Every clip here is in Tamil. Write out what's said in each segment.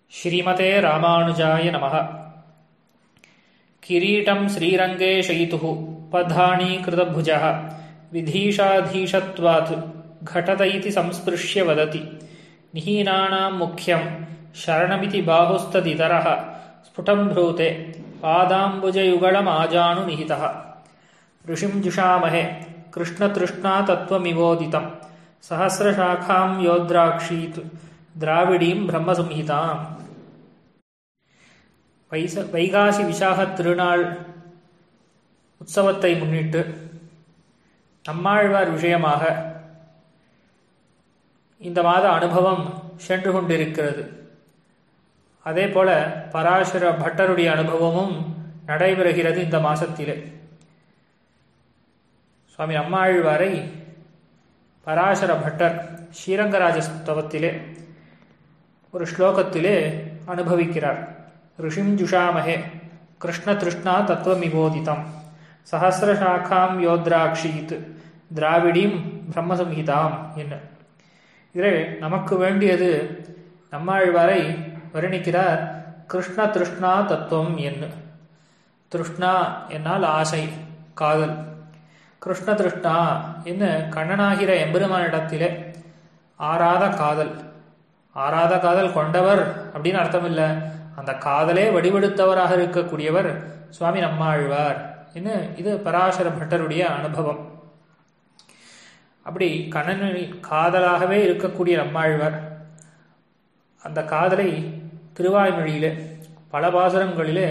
श्रीमते रामानुजाय नमः किरीटं श्रीरङ्गे शयितुः पधाणीकृतभुजः विधीशाधीशत्वात् घटत इति संस्पृश्य वदति निहीनानां मुख्यं शरणमिति बाहुस्तदितरः स्फुटं ब्रूते पादाम्बुजयुगळमाजानुनिहितः ऋषिं जुषामहे कृष्णतृष्णातत्त्वमिवोदितं सहस्रशाखां योद्राक्षीत् திராவிடீம் பிரம்மசம்ஹிதாம் வைச வைகாசி விசாக திருநாள் உற்சவத்தை முன்னிட்டு நம்மாழ்வார் விஷயமாக இந்த மாத அனுபவம் சென்று கொண்டிருக்கிறது அதே போல பராசர பட்டருடைய அனுபவமும் நடைபெறுகிறது இந்த மாசத்திலே சுவாமி நம்மாழ்வாரை பராசர பட்டர் ஸ்ரீரங்கராஜ ஸ்தவத்திலே ஒரு ஸ்லோகத்திலே அனுபவிக்கிறார் ரிஷிம் ஜுஷாமஹே கிருஷ்ண திருஷ்ணா தத்துவமிபோதிதம் சஹசிரசாக்காம் யோத்ராக்ஷீத் திராவிடீம் பிரம்மசம்ஹிதாம் என்ன இதில் நமக்கு வேண்டியது நம்மாழ்வாரை வர்ணிக்கிறார் கிருஷ்ண திருஷ்ணா தத்துவம் என்ன திருஷ்ணா என்னால் ஆசை காதல் கிருஷ்ண திருஷ்ணா என்ன கண்ணனாகிற எம்பெருமானிடத்திலே ஆறாத காதல் ஆறாத காதல் கொண்டவர் அப்படின்னு அர்த்தம் இல்லை அந்த காதலே வடிவெடுத்தவராக இருக்கக்கூடியவர் சுவாமி நம்மாழ்வார் என்ன இது பராசர பட்டருடைய அனுபவம் அப்படி கண்ணனின் காதலாகவே இருக்கக்கூடிய நம்மாழ்வார் அந்த காதலை திருவாய்மொழியிலே பல பாசுரங்களிலே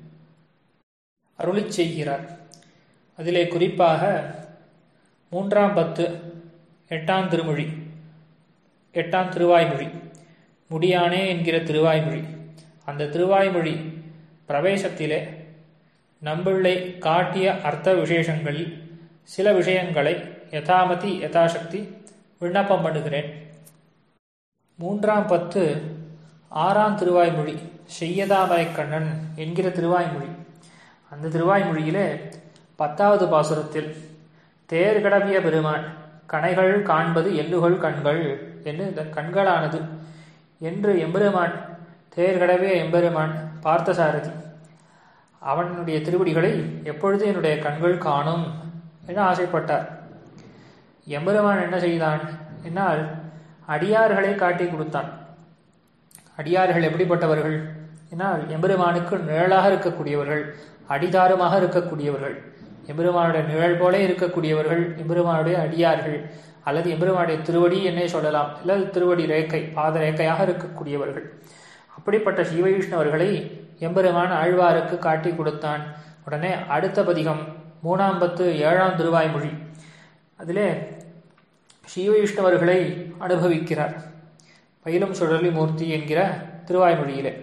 அருளி செய்கிறார் அதிலே குறிப்பாக மூன்றாம் பத்து எட்டாம் திருமொழி எட்டாம் திருவாய்மொழி முடியானே என்கிற திருவாய்மொழி அந்த திருவாய்மொழி பிரவேசத்திலே நம்பிள்ளை காட்டிய அர்த்த விசேஷங்களில் சில விஷயங்களை யதாமதி யதாசக்தி விண்ணப்பம் பண்ணுகிறேன் மூன்றாம் பத்து ஆறாம் திருவாய்மொழி செய்யதாமரை கண்ணன் என்கிற திருவாய்மொழி அந்த திருவாய்மொழியிலே பத்தாவது பாசுரத்தில் தேர் கடவிய பெருமான் கணைகள் காண்பது எள்ளுகள் கண்கள் என்று இந்த கண்களானது என்று எம்பெருமான் தேர்கடவே எம்பெருமான் பார்த்தசாரதி அவனுடைய திருவடிகளை எப்பொழுது என்னுடைய கண்கள் காணும் என ஆசைப்பட்டார் எம்பெருமான் என்ன செய்தான் என்னால் அடியார்களை காட்டி கொடுத்தான் அடியார்கள் எப்படிப்பட்டவர்கள் என்னால் எம்பெருமானுக்கு நிழலாக இருக்கக்கூடியவர்கள் அடிதாரமாக இருக்கக்கூடியவர்கள் எம்பெருமானுடைய நிழல் போல இருக்கக்கூடியவர்கள் எம்பெருமானுடைய அடியார்கள் அல்லது எம்பெருமானுடைய திருவடி என்னே சொல்லலாம் அல்லது திருவடி ரேக்கை பாத ரேக்கையாக இருக்கக்கூடியவர்கள் அப்படிப்பட்ட ஸ்ரீவைஷ்ணவர்களை எம்பெருமான் ஆழ்வாருக்கு காட்டி கொடுத்தான் உடனே அடுத்த பதிகம் மூணாம் பத்து ஏழாம் திருவாய்மொழி அதிலே ஸ்ரீவைஷ்ணவர்களை அனுபவிக்கிறார் பயிலும் சுழலி மூர்த்தி என்கிற திருவாய்மொழியிலே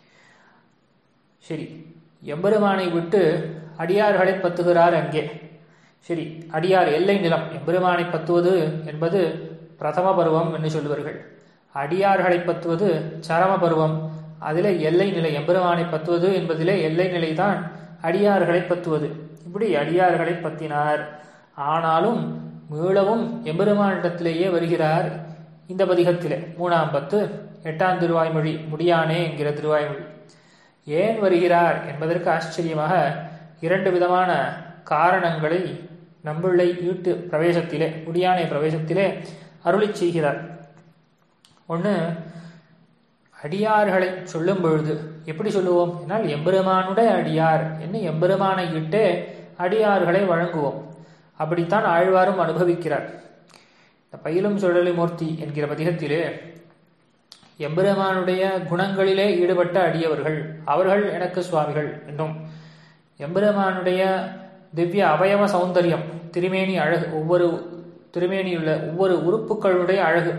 சரி எம்பெருமானை விட்டு அடியார்களை பத்துகிறார் அங்கே சரி அடியார் எல்லை நிலம் எம்பெருமானை பத்துவது என்பது பிரதம பருவம் என்று சொல்லுவார்கள் அடியார்களை பத்துவது சரம பருவம் அதிலே எல்லை நிலை எம்பெருமானை பத்துவது என்பதிலே எல்லை நிலைதான் அடியார்களை பத்துவது இப்படி அடியார்களை பத்தினார் ஆனாலும் மீளவும் எம்பெருமானிடத்திலேயே வருகிறார் இந்த பதிகத்திலே மூணாம் பத்து எட்டாம் திருவாய்மொழி முடியானே என்கிற திருவாய்மொழி ஏன் வருகிறார் என்பதற்கு ஆச்சரியமாக இரண்டு விதமான காரணங்களை நம்பிள்ளை ஈட்டு பிரவேசத்திலே முடியானை பிரவேசத்திலே அருளி செய்கிறார் ஒன்று அடியார்களை சொல்லும் பொழுது எப்படி சொல்லுவோம் என்னால் எம்பெருமானுடைய அடியார் என்ன எம்பெருமானை இட்டே அடியார்களை வழங்குவோம் அப்படித்தான் ஆழ்வாரும் அனுபவிக்கிறார் இந்த பயிலும் சுழலி மூர்த்தி என்கிற பதிகத்திலே எம்பெருமானுடைய குணங்களிலே ஈடுபட்ட அடியவர்கள் அவர்கள் எனக்கு சுவாமிகள் என்னும் எம்பெருமானுடைய திவ்ய அவயவ சௌந்தரியம் திருமேனி அழகு ஒவ்வொரு திருமேனியுள்ள ஒவ்வொரு உறுப்புகளுடைய அழகு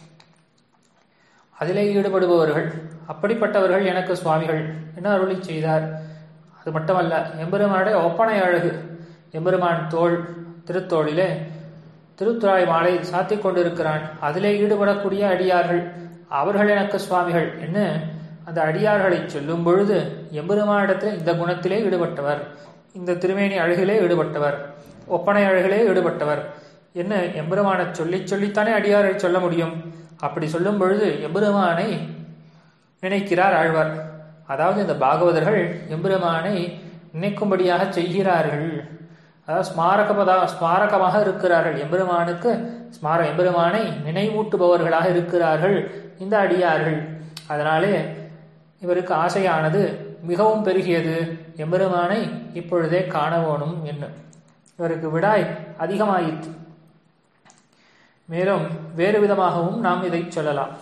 அதிலே ஈடுபடுபவர்கள் அப்படிப்பட்டவர்கள் எனக்கு சுவாமிகள் என அருளி செய்தார் அது மட்டுமல்ல எம்பெருமானுடைய ஒப்பனை அழகு எம்பெருமான் தோல் திருத்தோளிலே திருத்துறாய் மாலை சாத்தி கொண்டிருக்கிறான் அதிலே ஈடுபடக்கூடிய அடியார்கள் அவர்கள் எனக்கு சுவாமிகள் என்ன அந்த அடியார்களை சொல்லும் பொழுது எம்பெருமானிடத்தில் இந்த குணத்திலே ஈடுபட்டவர் இந்த திருமேனி அழகிலே ஈடுபட்டவர் ஒப்பனை அழகிலே ஈடுபட்டவர் என்ன எம்பெருமானை சொல்லி சொல்லித்தானே அடியாரை சொல்ல முடியும் அப்படி சொல்லும் பொழுது எம்பெருமானை நினைக்கிறார் ஆழ்வார் அதாவது இந்த பாகவதர்கள் எம்பெருமானை நினைக்கும்படியாக செய்கிறார்கள் அதாவது ஸ்மாரக பதா ஸ்மாரகமாக இருக்கிறார்கள் எம்பெருமானுக்கு ஸ்மார எம்பெருமானை நினைவூட்டுபவர்களாக இருக்கிறார்கள் இந்த அடியார்கள் அதனாலே இவருக்கு ஆசையானது மிகவும் பெருகியது எம்பெருமானை இப்பொழுதே காணவோனும் என்ன இவருக்கு விடாய் அதிகமாயிற்று மேலும் வேறு விதமாகவும் நாம் இதை சொல்லலாம்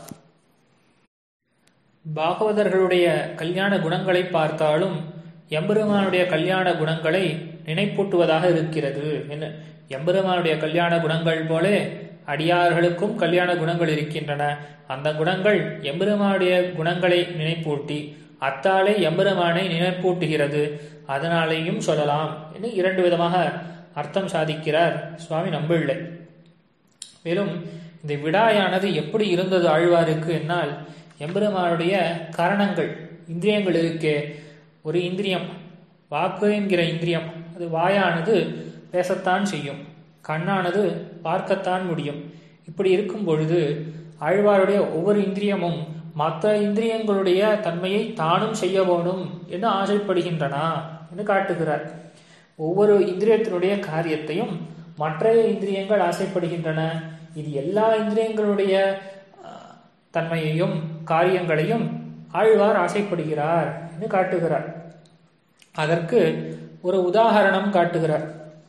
பாகவதர்களுடைய கல்யாண குணங்களை பார்த்தாலும் எம்பெருமானுடைய கல்யாண குணங்களை நினைப்பூட்டுவதாக இருக்கிறது என்ன எம்பெருமானுடைய கல்யாண குணங்கள் போலே அடியார்களுக்கும் கல்யாண குணங்கள் இருக்கின்றன அந்த குணங்கள் எம்பெருமானுடைய குணங்களை நினைப்பூட்டி அத்தாலே எம்பெருமானை நினைப்பூட்டுகிறது அதனாலேயும் சொல்லலாம் என்று இரண்டு விதமாக அர்த்தம் சாதிக்கிறார் சுவாமி நம்பிள்ளை மேலும் இந்த விடாயானது எப்படி இருந்தது ஆழ்வாருக்கு என்னால் எம்பெருமானுடைய கரணங்கள் இந்திரியங்கள் இருக்கே ஒரு இந்திரியம் வாக்கு என்கிற இந்திரியம் அது வாயானது பேசத்தான் செய்யும் கண்ணானது பார்க்கத்தான் முடியும் இப்படி இருக்கும் பொழுது ஆழ்வாருடைய ஒவ்வொரு இந்திரியமும் மற்ற இந்திரியங்களுடைய தன்மையை தானும் செய்ய வேணும் என்று ஆசைப்படுகின்றனா என்று காட்டுகிறார் ஒவ்வொரு இந்திரியத்தினுடைய காரியத்தையும் மற்ற இந்திரியங்கள் ஆசைப்படுகின்றன இது எல்லா இந்திரியங்களுடைய தன்மையையும் காரியங்களையும் ஆழ்வார் ஆசைப்படுகிறார் என்று காட்டுகிறார் அதற்கு ஒரு உதாகரணம் காட்டுகிறார்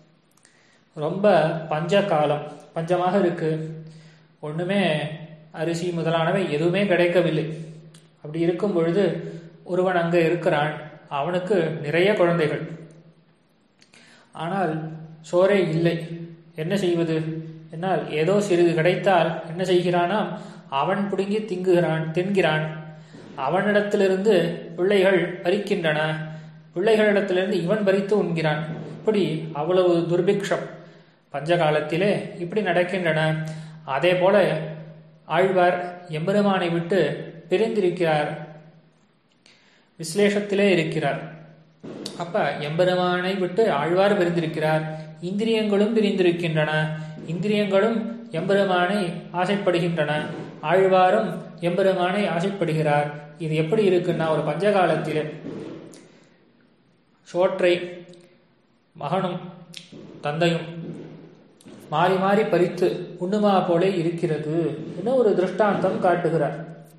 ரொம்ப பஞ்ச காலம் பஞ்சமாக இருக்கு ஒண்ணுமே அரிசி முதலானவை எதுவுமே கிடைக்கவில்லை அப்படி இருக்கும் பொழுது ஒருவன் அங்கே இருக்கிறான் அவனுக்கு நிறைய குழந்தைகள் ஆனால் சோரே இல்லை என்ன செய்வது என்னால் ஏதோ சிறிது கிடைத்தால் என்ன செய்கிறானாம் அவன் பிடுங்கி திங்குகிறான் தின்கிறான் அவனிடத்திலிருந்து பிள்ளைகள் பறிக்கின்றன பிள்ளைகளிடத்திலிருந்து இவன் பறித்து உண்கிறான் இப்படி அவ்வளவு துர்பிக்ஷம் பஞ்சகாலத்திலே இப்படி நடக்கின்றன அதே போல ஆழ்வார் எம்பெருமானை விட்டு பிரிந்திருக்கிறார் விஸ்லேஷத்திலே இருக்கிறார் அப்ப எம்பெருமானை விட்டு ஆழ்வார் பிரிந்திருக்கிறார் இந்திரியங்களும் பிரிந்திருக்கின்றன இந்திரியங்களும் எம்பெருமானை ஆசைப்படுகின்றன ஆழ்வாரும் எம்பெருமானை ஆசைப்படுகிறார் இது எப்படி இருக்குன்னா ஒரு பஞ்சகாலத்திலே சோற்றை மகனும் தந்தையும் மாறி மாறி பறித்து உண்ணுமா போல இருக்கிறது என்று ஒரு திருஷ்டாந்தம் காட்டுகிறார்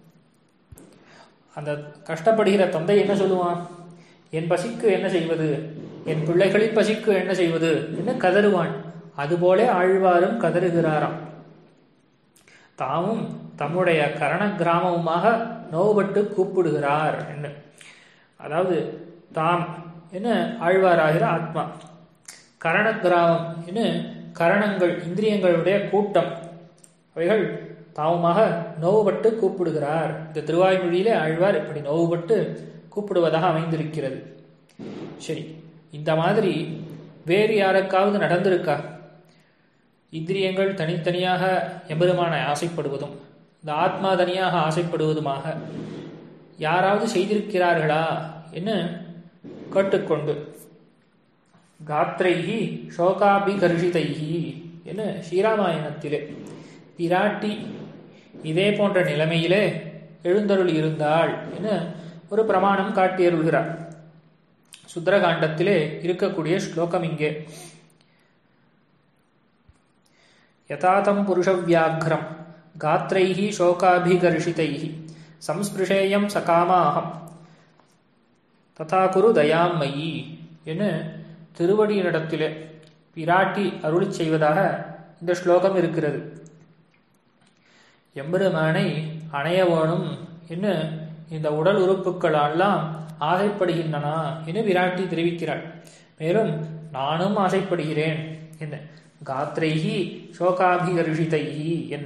அந்த கஷ்டப்படுகிற தந்தை என்ன சொல்லுவான் என் பசிக்கு என்ன செய்வது என் பிள்ளைகளின் பசிக்கு என்ன செய்வது என்று கதறுவான் அதுபோல ஆழ்வாரும் கதறுகிறாராம் தாமும் தம்முடைய கரண கிராமமுமாக நோவுபட்டு கூப்பிடுகிறார் என்ன அதாவது தாம் என்ன ஆழ்வாராகிற ஆத்மா கரண கிராமம் என்ன கரணங்கள் இந்திரியங்களுடைய கூட்டம் அவைகள் தாமுமாக நோவுபட்டு கூப்பிடுகிறார் இந்த திருவாய்மொழியிலே ஆழ்வார் இப்படி நோவுபட்டு கூப்பிடுவதாக அமைந்திருக்கிறது சரி இந்த மாதிரி வேறு யாருக்காவது நடந்திருக்கா இந்திரியங்கள் தனித்தனியாக எம்பெருமான ஆசைப்படுவதும் இந்த ஆத்மா தனியாக ஆசைப்படுவதுமாக யாராவது செய்திருக்கிறார்களா என்று கேட்டுக்கொண்டு காத்திரைகி சோகாபிகர்ஷிதைகி என ஸ்ரீராமாயணத்திலே பிராட்டி இதே போன்ற நிலைமையிலே எழுந்தருள் இருந்தாள் என ஒரு பிரமாணம் காட்டியருள்கிறார் சுந்தரகாண்டத்திலே இருக்கக்கூடிய ஸ்லோகம் இங்கே யதாதம் புருஷவியாகிரம் காத்திரைஹி சோகாபிகர்ஷிதைஹி சம்ஸ்பிருஷேயம் சகாமாகம் ததா குரு தயாம் மயி என திருவடியினிடத்திலே பிராட்டி அருளி செய்வதாக இந்த ஸ்லோகம் இருக்கிறது எம்பெருமானை அணைய வேணும் என்று இந்த உடல் உறுப்புகளெல்லாம் ஆசைப்படுகின்றன என்று விராட்டி தெரிவிக்கிறாள் மேலும் நானும் ஆசைப்படுகிறேன் என்ன காத்திரைஹி சோகாபிகர்ஷிதைஹி என்ன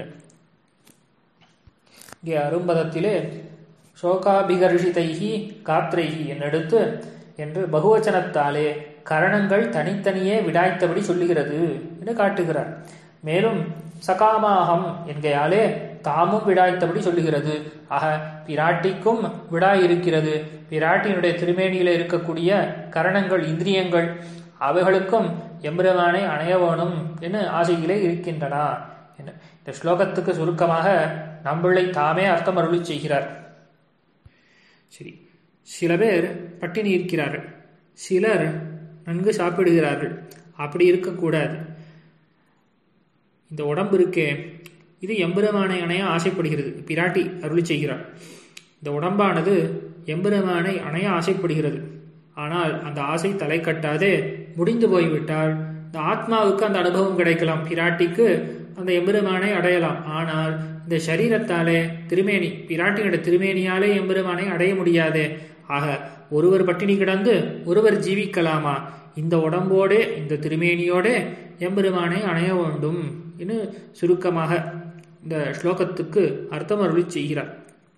இங்கே அரும்பதத்திலே சோகாபிகர்ஷிதைஹி காத்திரைஹி என்னெடுத்து என்று பகுவச்சனத்தாலே கரணங்கள் தனித்தனியே விடாய்த்தபடி சொல்லுகிறது என்று காட்டுகிறார் மேலும் சகாமாகம் என்கையாலே தாமும் விடாய்த்தபடி சொல்லுகிறது ஆக பிராட்டிக்கும் விடாய் இருக்கிறது பிராட்டியினுடைய திருமேனியில இருக்கக்கூடிய கரணங்கள் இந்திரியங்கள் அவைகளுக்கும் எம்பெருமானை அணைய வேணும் என்று ஆசையிலே இருக்கின்றன இந்த ஸ்லோகத்துக்கு சுருக்கமாக நம்பிள்ளை தாமே அர்த்தம் அருளி செய்கிறார் சரி சில பேர் பட்டினி இருக்கிறார்கள் சிலர் நன்கு சாப்பிடுகிறார்கள் அப்படி இருக்கக்கூடாது இந்த உடம்பு இருக்கே இது எம்பெருமானை அணைய ஆசைப்படுகிறது பிராட்டி அருளி செய்கிறார் இந்த உடம்பானது எம்பெருமானை அணைய ஆசைப்படுகிறது ஆனால் அந்த ஆசை தலை கட்டாதே முடிந்து போய்விட்டால் இந்த ஆத்மாவுக்கு அந்த அனுபவம் கிடைக்கலாம் பிராட்டிக்கு அந்த எம்பெருமானை அடையலாம் ஆனால் இந்த சரீரத்தாலே திருமேனி பிராட்டியோட திருமேனியாலே எம்பெருமானை அடைய முடியாதே ஆக ஒருவர் பட்டினி கிடந்து ஒருவர் ஜீவிக்கலாமா இந்த உடம்போடே இந்த திருமேனியோடே எம்பெருமானை அணைய வேண்டும் என்று சுருக்கமாக இந்த ஸ்லோகத்துக்கு அர்த்தம் அருளி செய்கிறார்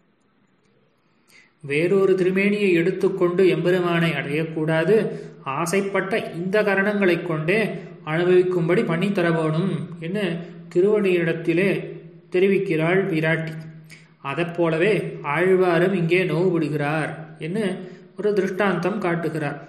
வேறொரு திருமேனியை எடுத்துக்கொண்டு எம்பெருமானை அடையக்கூடாது ஆசைப்பட்ட இந்த கரணங்களைக் கொண்டே அனுபவிக்கும்படி பண்ணி தர வேணும் என்று திருவடியிடத்திலே தெரிவிக்கிறாள் விராட்டி அதைப் போலவே ஆழ்வாரும் இங்கே நோவுபடுகிறார் என்று ஒரு திருஷ்டாந்தம் காட்டுகிறார்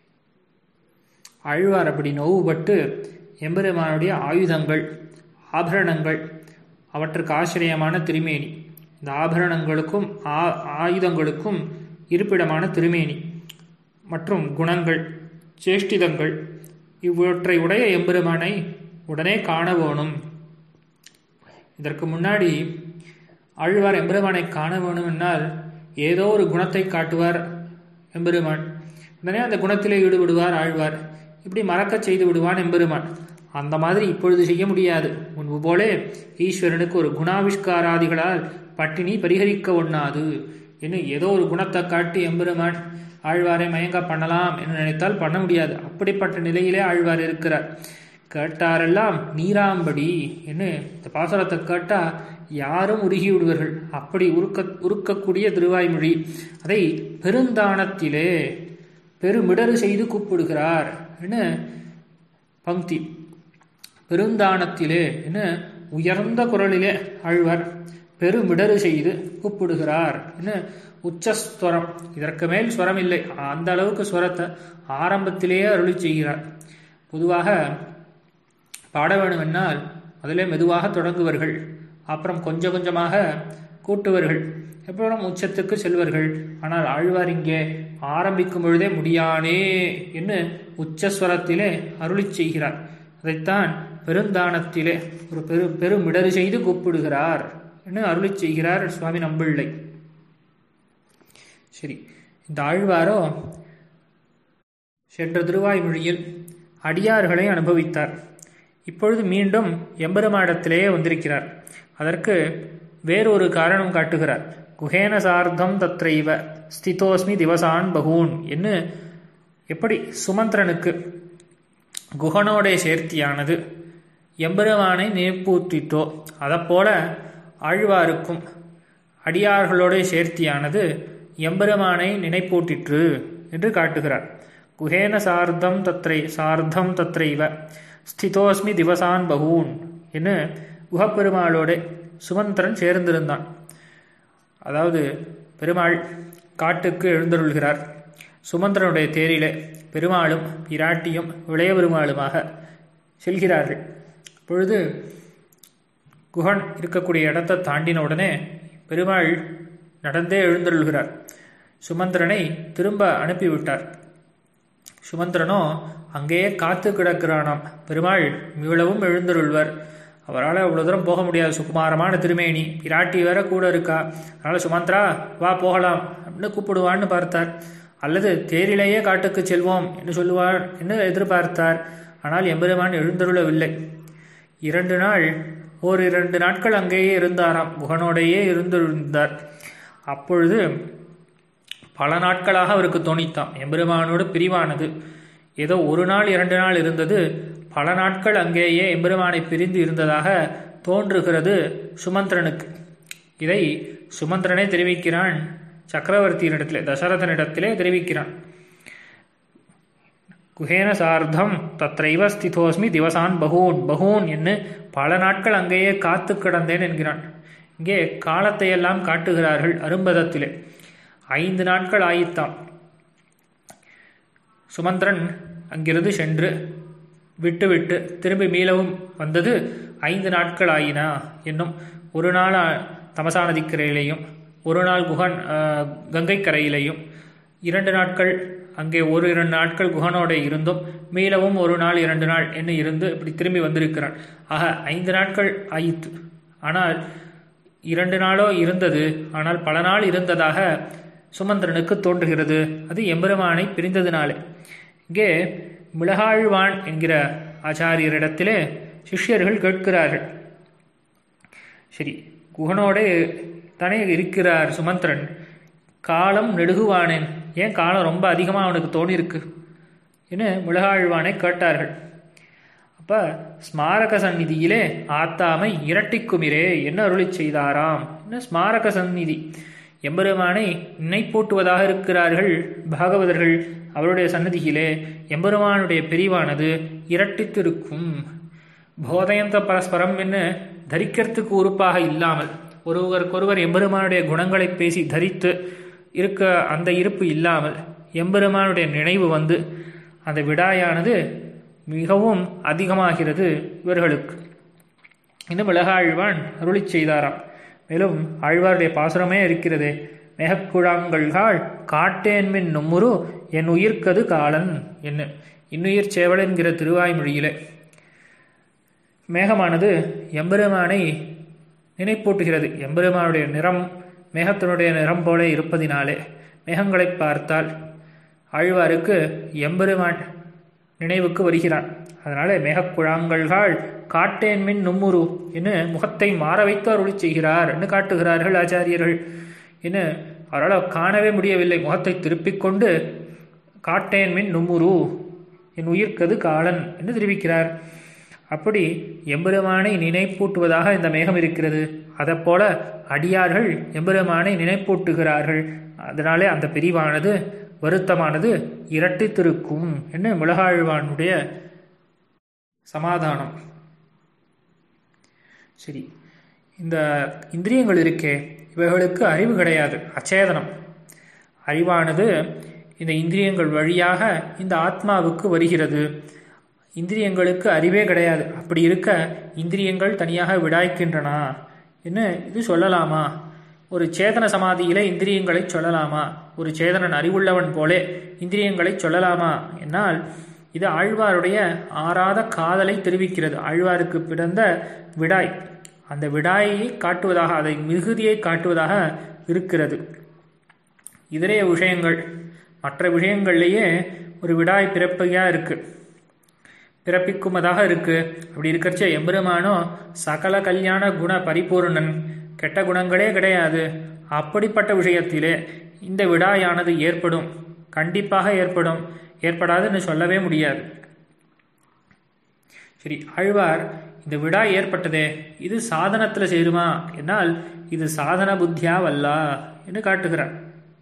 ஆழ்வார் அப்படி நோவுபட்டு எம்பெருமானுடைய ஆயுதங்கள் ஆபரணங்கள் அவற்றுக்கு ஆசிரியமான திருமேனி இந்த ஆபரணங்களுக்கும் ஆ ஆயுதங்களுக்கும் இருப்பிடமான திருமேனி மற்றும் குணங்கள் சேஷ்டிதங்கள் இவற்றை உடைய எம்பெருமானை உடனே காண வேணும் இதற்கு முன்னாடி ஆழ்வார் எம்பெருமானை காண வேணுமென்னால் ஏதோ ஒரு குணத்தை காட்டுவார் எம்பெருமான் உடனே அந்த குணத்திலே ஈடுபடுவார் ஆழ்வார் இப்படி மறக்கச் செய்து விடுவான் எம்பெருமான் அந்த மாதிரி இப்பொழுது செய்ய முடியாது முன்பு போலே ஈஸ்வரனுக்கு ஒரு குணாவிஷ்காராதிகளால் பட்டினி பரிகரிக்க ஒண்ணாது என்று ஏதோ ஒரு குணத்தை காட்டி எம்பெருமான் ஆழ்வாரை மயங்க பண்ணலாம் என்று நினைத்தால் பண்ண முடியாது அப்படிப்பட்ட நிலையிலே ஆழ்வார் இருக்கிறார் கேட்டாரெல்லாம் நீராம்படி என்று இந்த பாசனத்தை கேட்டா யாரும் உருகி விடுவார்கள் அப்படி உருக்க உருக்கக்கூடிய திருவாய்மொழி அதை பெருந்தானத்திலே பெருமிடறு செய்து கூப்பிடுகிறார் என்று பங்கி பெருந்தானத்திலே என்ன உயர்ந்த குரலிலே ஆழ்வார் பெருமிடறு செய்து கூப்பிடுகிறார் என்ன உச்சஸ்வரம் இதற்கு மேல் ஸ்வரம் இல்லை அந்த அளவுக்கு ஸ்வரத்தை ஆரம்பத்திலேயே அருளி செய்கிறார் பொதுவாக பாட வேணுமென்னால் அதிலே மெதுவாக தொடங்குவார்கள் அப்புறம் கொஞ்சம் கொஞ்சமாக கூட்டுவார்கள் அப்புறம் உச்சத்துக்கு செல்வார்கள் ஆனால் ஆழ்வார் இங்கே ஆரம்பிக்கும் பொழுதே முடியானே என்று உச்சஸ்வரத்திலே அருளி செய்கிறார் அதைத்தான் பெருந்தானத்திலே ஒரு பெரு பெருமிடறு செய்து கூப்பிடுகிறார் என்று அருளி செய்கிறார் சுவாமி நம்பிள்ளை சரி இந்த ஆழ்வாரோ சென்ற திருவாய்மொழியில் அடியார்களை அனுபவித்தார் இப்பொழுது மீண்டும் எம்பெருமாடத்திலேயே வந்திருக்கிறார் அதற்கு வேறொரு காரணம் காட்டுகிறார் குஹேன சார்த்தம் தத்ரைவ ஸ்திதோஸ்மி திவசான் பகூன் என்று எப்படி சுமந்திரனுக்கு குஹனோடைய சேர்த்தியானது எம்பெருமானை நினைப்பூத்திட்டோ அதைப்போல ஆழ்வாருக்கும் அடியார்களோடைய சேர்த்தியானது எம்பெருமானை நினைப்பூட்டிற்று என்று காட்டுகிறார் குஹேன சார்த்தம் தத்ரை சார்த்தம் தத்ரைவ ஸ்திதோஸ்மி திவசான் பகூன் என்று குஹப்பெருமாளோட சுமந்திரன் சேர்ந்திருந்தான் அதாவது பெருமாள் காட்டுக்கு எழுந்தருள்கிறார் சுமந்திரனுடைய தேரிலே பெருமாளும் பிராட்டியும் இளைய பெருமாளுமாக செல்கிறார்கள் பொழுது குகன் இருக்கக்கூடிய இடத்தை தாண்டின உடனே பெருமாள் நடந்தே எழுந்தருள்கிறார் சுமந்திரனை திரும்ப அனுப்பிவிட்டார் சுமந்திரனோ அங்கேயே காத்து கிடக்கிறானாம் பெருமாள் இவ்வளவும் எழுந்தருள்வர் அவரால் அவ்வளோ தூரம் போக முடியாது சுகுமாரமான திருமேனி பிராட்டி வேற கூட இருக்கா அதனால் சுமந்திரா வா போகலாம் அப்படின்னு கூப்பிடுவான்னு பார்த்தார் அல்லது தேரிலேயே காட்டுக்கு செல்வோம் என்று சொல்லுவார் என்று எதிர்பார்த்தார் ஆனால் எம்பெருமான் எழுந்தருளவில்லை இரண்டு நாள் ஓர் இரண்டு நாட்கள் அங்கேயே இருந்தாராம் குகனோடையே இருந்திருந்தார் அப்பொழுது பல நாட்களாக அவருக்கு தோணித்தான் எம்பெருமானோடு பிரிவானது ஏதோ ஒரு நாள் இரண்டு நாள் இருந்தது பல நாட்கள் அங்கேயே எம்பெருமானை பிரிந்து இருந்ததாக தோன்றுகிறது சுமந்திரனுக்கு இதை சுமந்திரனே தெரிவிக்கிறான் சக்கரவர்த்தியினிடத்திலே தசரதனிடத்திலே தெரிவிக்கிறான் குஹேன சார்த்தம் தத்ரைவ ஸ்திதோஸ்மி திவசான் பகூன் பகூன் என்று பல நாட்கள் அங்கேயே காத்து கிடந்தேன் என்கிறான் இங்கே காலத்தை எல்லாம் காட்டுகிறார்கள் அரும்பதத்திலே ஐந்து நாட்கள் ஆயித்தாம் சுமந்திரன் அங்கிருந்து சென்று விட்டு விட்டு திரும்பி மீளவும் வந்தது ஐந்து நாட்கள் ஆயினா என்னும் ஒரு நாள் தமசா நதிக்கரையிலேயும் ஒரு நாள் குகன் அஹ், கங்கை கரையிலையும் இரண்டு நாட்கள் அங்கே ஒரு இரண்டு நாட்கள் குகனோட இருந்தும் மீளவும் ஒரு நாள் இரண்டு நாள் என்ன இருந்து இப்படி திரும்பி வந்திருக்கிறான் ஆக ஐந்து நாட்கள் ஆயிற்று ஆனால் இரண்டு நாளோ இருந்தது ஆனால் பல நாள் இருந்ததாக சுமந்திரனுக்கு தோன்றுகிறது அது எம்பெருமானை பிரிந்ததினாலே இங்கே மிளகாழ்வான் என்கிற ஆச்சாரியரிடத்திலே சிஷ்யர்கள் கேட்கிறார்கள் சரி குகனோட தானே இருக்கிறார் சுமந்திரன் காலம் நெடுகுவானேன் ஏன் காலம் ரொம்ப அதிகமாக அவனுக்கு தோணியிருக்கு என்று மிளகாழ்வானை கேட்டார்கள் அப்ப ஸ்மாரக சந்நிதியிலே ஆத்தாமை இரட்டிக்குமிரே என்ன அருளிச் செய்தாராம் என்ன ஸ்மாரக சந்நிதி எம்பெருமானை நினைப்பூட்டுவதாக இருக்கிறார்கள் பாகவதர்கள் அவருடைய சந்நிதியிலே எம்பெருமானுடைய பிரிவானது இரட்டித்திருக்கும் போதயந்த பரஸ்பரம் என்று தரிக்கிறதுக்கு உறுப்பாக இல்லாமல் ஒருவருக்கொருவர் எம்பெருமானுடைய குணங்களை பேசி தரித்து இருக்க அந்த இருப்பு இல்லாமல் எம்பெருமானுடைய நினைவு வந்து அந்த விடாயானது மிகவும் அதிகமாகிறது இவர்களுக்கு இன்னும் மிளகாழ்வான் அருளிச் செய்தாராம் மேலும் ஆழ்வாருடைய பாசுரமே இருக்கிறதே மேகக்குழாங்கள்காள் காட்டேன்மின் நும்முரு என் உயிர்க்கது காலன் என்ன இன்னுயிர் சேவல் என்கிற திருவாய்மொழியிலே மேகமானது எம்பெருமானை நினைப்பூட்டுகிறது எம்பெருமானுடைய நிறம் மேகத்தினுடைய நிறம் போல இருப்பதினாலே மேகங்களை பார்த்தால் ஆழ்வாருக்கு எம்பெருமான் நினைவுக்கு வருகிறான் அதனால மேகக்குழாங்கள்காள் காட்டேன்மின் நும்முரு என்று முகத்தை மாற வைத்து அருளி செய்கிறார் என்று காட்டுகிறார்கள் ஆச்சாரியர்கள் என்று அவரால் காணவே முடியவில்லை முகத்தை திருப்பிக் கொண்டு காட்டேன்மின் நும்முரு என் உயிர்க்கது காலன் என்று தெரிவிக்கிறார் அப்படி எம்பெருமானை நினைப்பூட்டுவதாக இந்த மேகம் இருக்கிறது அதைப்போல அடியார்கள் எம்பெருமானை நினைப்பூட்டுகிறார்கள் அதனாலே அந்த பிரிவானது வருத்தமானது இரட்டித்திருக்கும் என்று மிளகாழ்வானுடைய சமாதானம் சரி இந்த இந்திரியங்கள் இருக்கே இவைகளுக்கு அறிவு கிடையாது அச்சேதனம் அறிவானது இந்த இந்திரியங்கள் வழியாக இந்த ஆத்மாவுக்கு வருகிறது இந்திரியங்களுக்கு அறிவே கிடையாது அப்படி இருக்க இந்திரியங்கள் தனியாக விடாய்க்கின்றன என்ன இது சொல்லலாமா ஒரு சேதன சமாதியிலே இந்திரியங்களை சொல்லலாமா ஒரு சேதனன் அறிவுள்ளவன் போலே இந்திரியங்களை சொல்லலாமா என்னால் இது ஆழ்வாருடைய ஆறாத காதலை தெரிவிக்கிறது ஆழ்வாருக்கு பிறந்த விடாய் அந்த விடாயை காட்டுவதாக அதை மிகுதியை காட்டுவதாக இருக்கிறது இதரே விஷயங்கள் மற்ற விஷயங்கள்லேயே ஒரு விடாய் பிறப்பையா இருக்கு பிறப்பிக்குமதாக இருக்கு அப்படி இருக்கிறச்ச எம்பெருமானோ சகல கல்யாண குண பரிபூர்ணன் கெட்ட குணங்களே கிடையாது அப்படிப்பட்ட விஷயத்திலே இந்த விடாயானது ஏற்படும் கண்டிப்பாக ஏற்படும் ஏற்படாதுன்னு சொல்லவே முடியாது சரி ஆழ்வார் இந்த விடா ஏற்பட்டதே இது சாதனத்தில் சேருமா என்னால் இது சாதன புத்தியா வல்லா என்று காட்டுகிறார்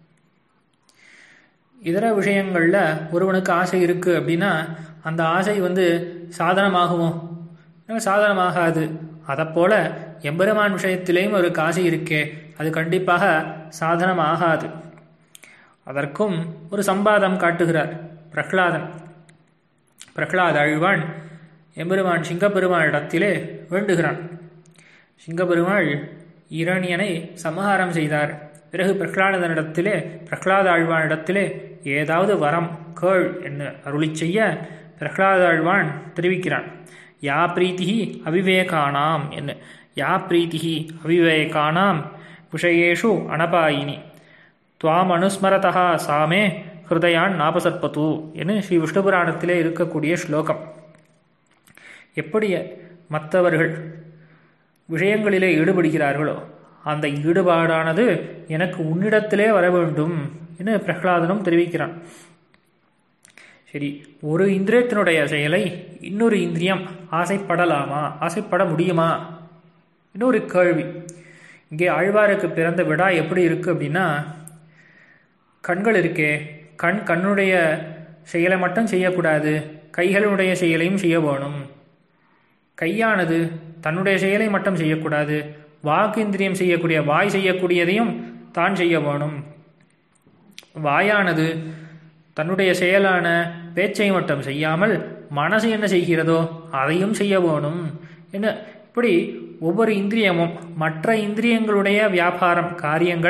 இதர விஷயங்களில் ஒருவனுக்கு ஆசை இருக்கு அப்படின்னா அந்த ஆசை வந்து சாதனமாகுமோ சாதனமாகாது அதைப்போல எம்பெருமான் விஷயத்திலேயும் ஒரு ஆசை இருக்கே அது கண்டிப்பாக சாதனம் ஆகாது அதற்கும் ஒரு சம்பாதம் காட்டுகிறார் பிரஹ்லாதன் பிரஹ்லாத் அழ்வான் எம்பெருமான் சிங்கப்பெருமானிடத்திலே வேண்டுகிறான் சிங்கப்பெருமாள் இரணியனை சமஹாரம் செய்தார் பிறகு பிரஹ்லாதனிடத்திலே பிரஹ்லாத ஆழ்வானிடத்திலே ஏதாவது வரம் கேள் என்று அருளி செய்ய பிரஹ்லாத ஆழ்வான் தெரிவிக்கிறான் யா பிரீத்தி அவிவேகானாம் என்ன யா பிரீத்தி அவிவேகானாம் விஷயேஷு அனபாயினி துவாம் அனுஸ்மரதா சாமே ஹிருதயான் நாபசற்பது என்று ஸ்ரீ விஷ்ணு புராணத்திலே இருக்கக்கூடிய ஸ்லோகம் எப்படி மற்றவர்கள் விஷயங்களிலே ஈடுபடுகிறார்களோ அந்த ஈடுபாடானது எனக்கு உன்னிடத்திலே வர வேண்டும் என்று பிரகலாதனும் தெரிவிக்கிறான் சரி ஒரு இந்திரியத்தினுடைய செயலை இன்னொரு இந்திரியம் ஆசைப்படலாமா ஆசைப்பட முடியுமா இன்னொரு கேள்வி இங்கே ஆழ்வாருக்கு பிறந்த விடா எப்படி இருக்கு அப்படின்னா கண்கள் இருக்கே கண் கண்ணுடைய செயலை மட்டும் செய்யக்கூடாது கைகளுடைய செயலையும் செய்ய வேணும் கையானது தன்னுடைய செயலை மட்டும் செய்யக்கூடாது வாக்கு இந்திரியம் செய்யக்கூடிய வாய் செய்யக்கூடியதையும் தான் செய்ய வேணும் வாயானது தன்னுடைய செயலான பேச்சை மட்டும் செய்யாமல் மனசு என்ன செய்கிறதோ அதையும் செய்ய வேணும் என்ன இப்படி ஒவ்வொரு இந்திரியமும் மற்ற இந்திரியங்களுடைய வியாபாரம் காரியங்களை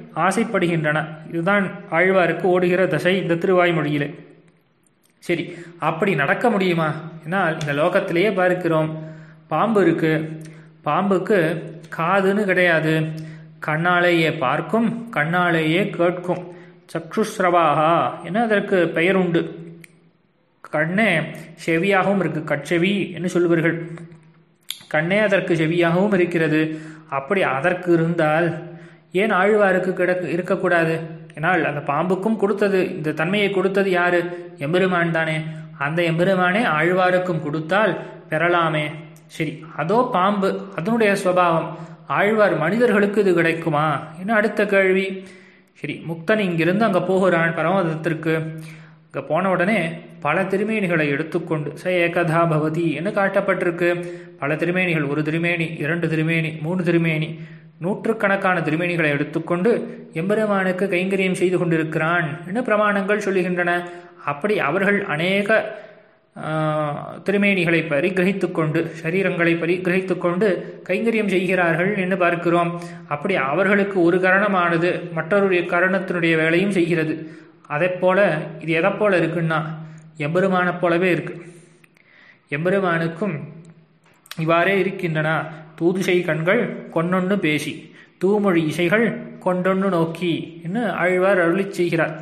ஆசைப்படுகின்றன இதுதான் ஆழ்வாருக்கு ஓடுகிற தசை இந்த திருவாய்மொழியிலே சரி அப்படி நடக்க முடியுமா ஏன்னா இந்த லோகத்திலேயே பார்க்கிறோம் பாம்பு இருக்கு பாம்புக்கு காதுன்னு கிடையாது கண்ணாலேயே பார்க்கும் கண்ணாலேயே கேட்கும் சக்ஷுஸ்ரவாகா என அதற்கு பெயர் உண்டு கண்ணே செவியாகவும் இருக்கு கட்செவி என்று சொல்லுவார்கள் கண்ணே அதற்கு செவியாகவும் இருக்கிறது அப்படி அதற்கு இருந்தால் ஏன் ஆழ்வாருக்கு கிடக்கு இருக்கக்கூடாது ஏன்னால் அந்த பாம்புக்கும் கொடுத்தது இந்த தன்மையை கொடுத்தது யாரு எம்பெருமான் தானே அந்த எம்பெருமானே ஆழ்வாருக்கும் கொடுத்தால் பெறலாமே சரி அதோ பாம்பு அதனுடைய சுவாவம் ஆழ்வார் மனிதர்களுக்கு இது கிடைக்குமா என்ன அடுத்த கேள்வி சரி முக்தன் இங்கிருந்து அங்கே போகிறான் பரமதத்திற்கு அங்கே போன உடனே பல திருமேனிகளை எடுத்துக்கொண்டு ச ஏகதா பவதி என்று காட்டப்பட்டிருக்கு பல திருமேனிகள் ஒரு திருமேனி இரண்டு திருமேனி மூணு திருமேனி நூற்றுக்கணக்கான திருமேனிகளை எடுத்துக்கொண்டு எம்பெருமானுக்கு கைங்கரியம் செய்து கொண்டிருக்கிறான் என்று பிரமாணங்கள் சொல்லுகின்றன அப்படி அவர்கள் அநேக திருமேனிகளை பரிகிரகித்து கொண்டு சரீரங்களை பரிகிரகித்து கொண்டு கைங்கரியம் செய்கிறார்கள் என்று பார்க்கிறோம் அப்படி அவர்களுக்கு ஒரு கரணமானது மற்றொரு கரணத்தினுடைய வேலையும் செய்கிறது அதை போல இது எதை போல இருக்குன்னா எம்பெருமானை போலவே இருக்கு எம்பெருமானுக்கும் இவ்வாறே இருக்கின்றன தூதுசை கண்கள் கொண்டொன்று பேசி தூமொழி இசைகள் கொண்டொன்று நோக்கி என்று ஆழ்வார் அருளி செய்கிறார்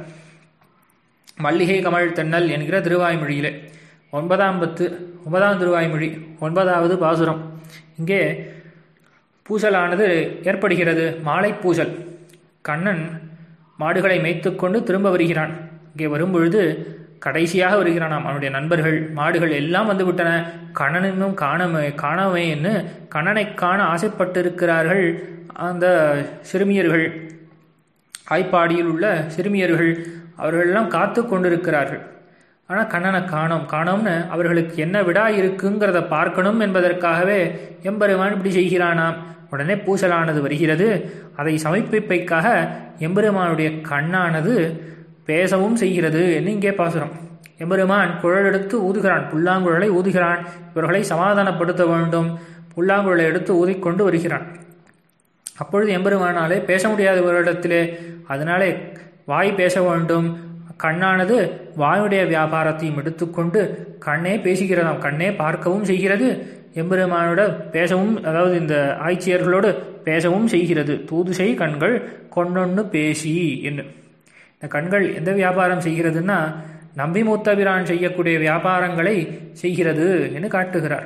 மல்லிகை கமல் தென்னல் என்கிற திருவாய்மொழியிலே ஒன்பதாம் பத்து ஒன்பதாம் திருவாய்மொழி ஒன்பதாவது பாசுரம் இங்கே பூசலானது ஏற்படுகிறது மாலை பூசல் கண்ணன் மாடுகளை மேய்த்துக்கொண்டு திரும்ப வருகிறான் இங்கே வரும்பொழுது கடைசியாக வருகிறானாம் அவனுடைய நண்பர்கள் மாடுகள் எல்லாம் வந்து விட்டன கண்ணன் இன்னும் காணமே காணவே என்று கண்ணனை காண ஆசைப்பட்டிருக்கிறார்கள் அந்த சிறுமியர்கள் ஆய்ப்பாடியில் உள்ள சிறுமியர்கள் அவர்களெல்லாம் காத்து கொண்டிருக்கிறார்கள் ஆனால் கண்ணனை காணோம் காணோம்னு அவர்களுக்கு என்ன விடா இருக்குங்கிறத பார்க்கணும் என்பதற்காகவே எம்பெருமான் இப்படி செய்கிறானாம் உடனே பூசலானது வருகிறது அதை சமர்ப்பிப்பைக்காக எம்பெருமானுடைய கண்ணானது பேசவும் செய்கிறது என்று இங்கே பாசுரம் எம்பெருமான் குழல் எடுத்து ஊதுகிறான் புல்லாங்குழலை ஊதுகிறான் இவர்களை சமாதானப்படுத்த வேண்டும் புல்லாங்குழலை எடுத்து ஊதிக்கொண்டு வருகிறான் அப்பொழுது எம்பெருமானாலே பேச முடியாத இவரிடத்திலே அதனாலே வாய் பேச வேண்டும் கண்ணானது வாயுடைய வியாபாரத்தையும் எடுத்துக்கொண்டு கண்ணே பேசுகிறதாம் கண்ணே பார்க்கவும் செய்கிறது எம்பெருமானோட பேசவும் அதாவது இந்த ஆய்ச்சியர்களோடு பேசவும் செய்கிறது தூதுசை கண்கள் கொண்டொன்னு பேசி என்று இந்த கண்கள் எந்த வியாபாரம் செய்கிறதுன்னா நம்பி மூத்தபிரான் செய்யக்கூடிய வியாபாரங்களை செய்கிறது என்று காட்டுகிறார்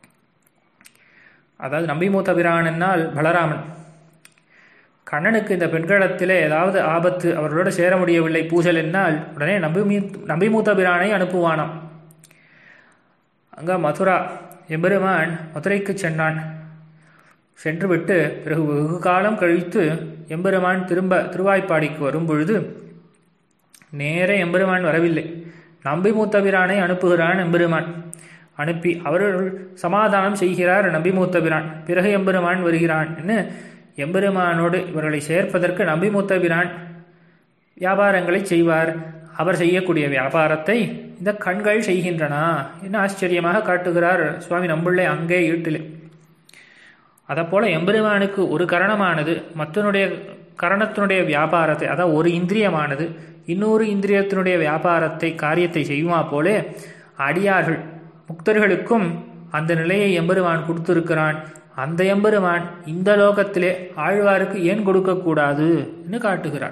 அதாவது நம்பி மூத்தபிரான் என்னால் பலராமன் கண்ணனுக்கு இந்த பெண்களிடத்திலே ஏதாவது ஆபத்து அவர்களோடு சேர முடியவில்லை பூசல் என்னால் உடனே நம்பி நம்பி மூத்தபிரானை அனுப்புவானாம் அங்க மதுரா எம்பெருமான் மதுரைக்கு சென்றான் சென்றுவிட்டு பிறகு வெகு காலம் கழித்து எம்பெருமான் திரும்ப திருவாய்ப்பாடிக்கு வரும்பொழுது நேர எம்பெருமான் வரவில்லை நம்பி மூத்தபிரானை அனுப்புகிறான் எம்பெருமான் அனுப்பி அவர்கள் சமாதானம் செய்கிறார் நம்பி மூத்தபிரான் பிறகு எம்பெருமான் வருகிறான் என்று எம்பெருமானோடு இவர்களை சேர்ப்பதற்கு நம்பி மூத்தபிரான் வியாபாரங்களை செய்வார் அவர் செய்யக்கூடிய வியாபாரத்தை இந்த கண்கள் செய்கின்றனா என்ன ஆச்சரியமாக காட்டுகிறார் சுவாமி நம்புள்ளே அங்கே ஈட்டிலே போல எம்பெருமானுக்கு ஒரு கரணமானது மற்றனுடைய கரணத்தினுடைய வியாபாரத்தை அதாவது ஒரு இந்திரியமானது இன்னொரு இந்திரியத்தினுடைய வியாபாரத்தை காரியத்தை செய்யுமா போலே அடியார்கள் முக்தர்களுக்கும் அந்த நிலையை எம்பெருமான் கொடுத்திருக்கிறான் அந்த எம்பெருமான் இந்த லோகத்திலே ஆழ்வாருக்கு ஏன் கொடுக்கக்கூடாது என்று காட்டுகிறார்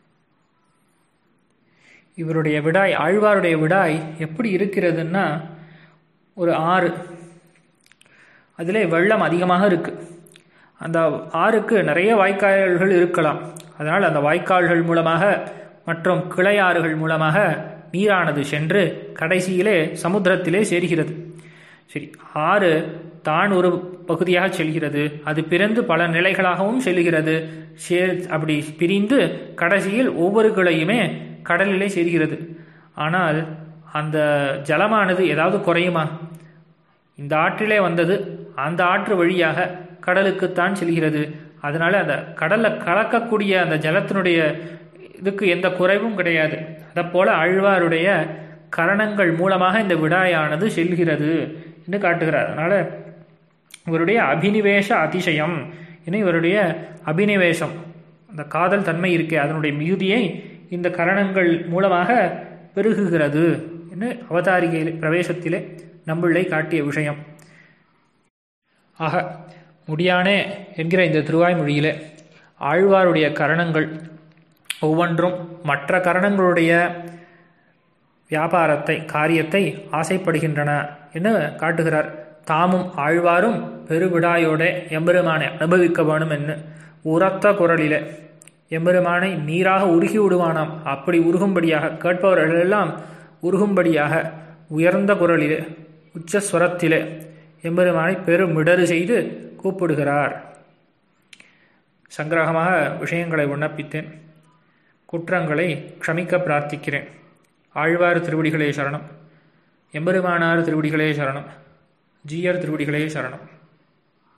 இவருடைய விடாய் ஆழ்வாருடைய விடாய் எப்படி இருக்கிறதுன்னா ஒரு ஆறு அதிலே வெள்ளம் அதிகமாக இருக்கு அந்த ஆறுக்கு நிறைய வாய்க்கால்கள் இருக்கலாம் அதனால் அந்த வாய்க்கால்கள் மூலமாக மற்றும் கிளையாறுகள் மூலமாக நீரானது சென்று கடைசியிலே சமுத்திரத்திலே சேர்கிறது சரி ஆறு தான் ஒரு பகுதியாக செல்கிறது அது பிறந்து பல நிலைகளாகவும் செல்கிறது சே அப்படி பிரிந்து கடைசியில் ஒவ்வொரு கிளையுமே கடலிலே சேர்கிறது ஆனால் அந்த ஜலமானது ஏதாவது குறையுமா இந்த ஆற்றிலே வந்தது அந்த ஆற்று வழியாக கடலுக்குத்தான் செல்கிறது அதனால அந்த கடலில் கலக்கக்கூடிய அந்த ஜலத்தினுடைய இதுக்கு எந்த குறைவும் கிடையாது அதை போல ஆழ்வாருடைய கரணங்கள் மூலமாக இந்த விடாயானது செல்கிறது என்று காட்டுகிறார் அதனால இவருடைய அபினிவேஷ அதிசயம் இன்னும் இவருடைய அபினிவேஷம் அந்த காதல் தன்மை இருக்கே அதனுடைய மிகுதியை இந்த கரணங்கள் மூலமாக பெருகுகிறது என்று அவதாரிகையிலே பிரவேசத்திலே நம்பிள்ளை காட்டிய விஷயம் ஆக முடியானே என்கிற இந்த திருவாய்மொழியிலே ஆழ்வாருடைய கரணங்கள் ஒவ்வொன்றும் மற்ற கரணங்களுடைய வியாபாரத்தை காரியத்தை ஆசைப்படுகின்றன என்று காட்டுகிறார் தாமும் ஆழ்வாரும் பெருவிடாயோட எம்பெருமானை அனுபவிக்க வேணும் என்று உரத்த குரலிலே எம்பெருமானை நீராக உருகி விடுவானாம் அப்படி உருகும்படியாக கேட்பவர்களெல்லாம் உருகும்படியாக உயர்ந்த குரலிலே உச்சஸ்வரத்திலே எம்பெருமானை பெருமிடறு செய்து கூப்பிடுகிறார் சங்கிரகமாக விஷயங்களை விண்ணப்பித்தேன் குற்றங்களை க்ஷமிக்க பிரார்த்திக்கிறேன் ஆழ்வார் திருவடிகளே சரணம் எம்பெருமானார் திருவடிகளே சரணம் ஜீயர் திருவடிகளே சரணம்